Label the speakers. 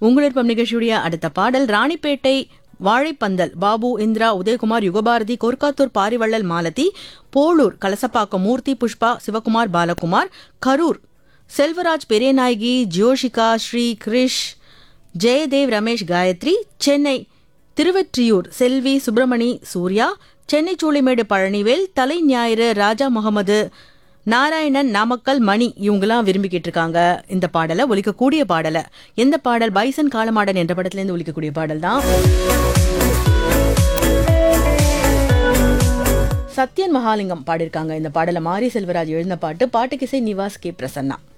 Speaker 1: உங்களிருப்பம் நிகழ்ச்சியுடைய அடுத்த பாடல் ராணிப்பேட்டை வாழைப்பந்தல் பாபு இந்திரா உதயகுமார் யுகபாரதி கொர்க்காத்தூர் பாரிவள்ளல் மாலதி போளூர் கலசப்பாக்கம் மூர்த்தி புஷ்பா சிவகுமார் பாலகுமார் கரூர் செல்வராஜ் பெரியநாயகி ஜோஷிகா ஸ்ரீ கிரிஷ் ஜெயதேவ் ரமேஷ் காயத்ரி சென்னை திருவெற்றியூர் செல்வி சுப்பிரமணி சூர்யா சென்னை சூளைமேடு பழனிவேல் தலை ஞாயிறு ராஜா முகமது நாராயணன் நாமக்கல் மணி இவங்கெல்லாம் விரும்பிக்கிட்டு இருக்காங்க இந்த பாடலை ஒலிக்கக்கூடிய பாடலை எந்த பாடல் பைசன் காலமாடன் என்ற படத்துலேருந்து ஒலிக்கக்கூடிய பாடல் தான் சத்யன் மகாலிங்கம் பாடியிருக்காங்க இந்த பாடலை மாரி செல்வராஜ் எழுந்த பாட்டு பாட்டுக்கிசை நிவாஸ் கே பிரசன்னா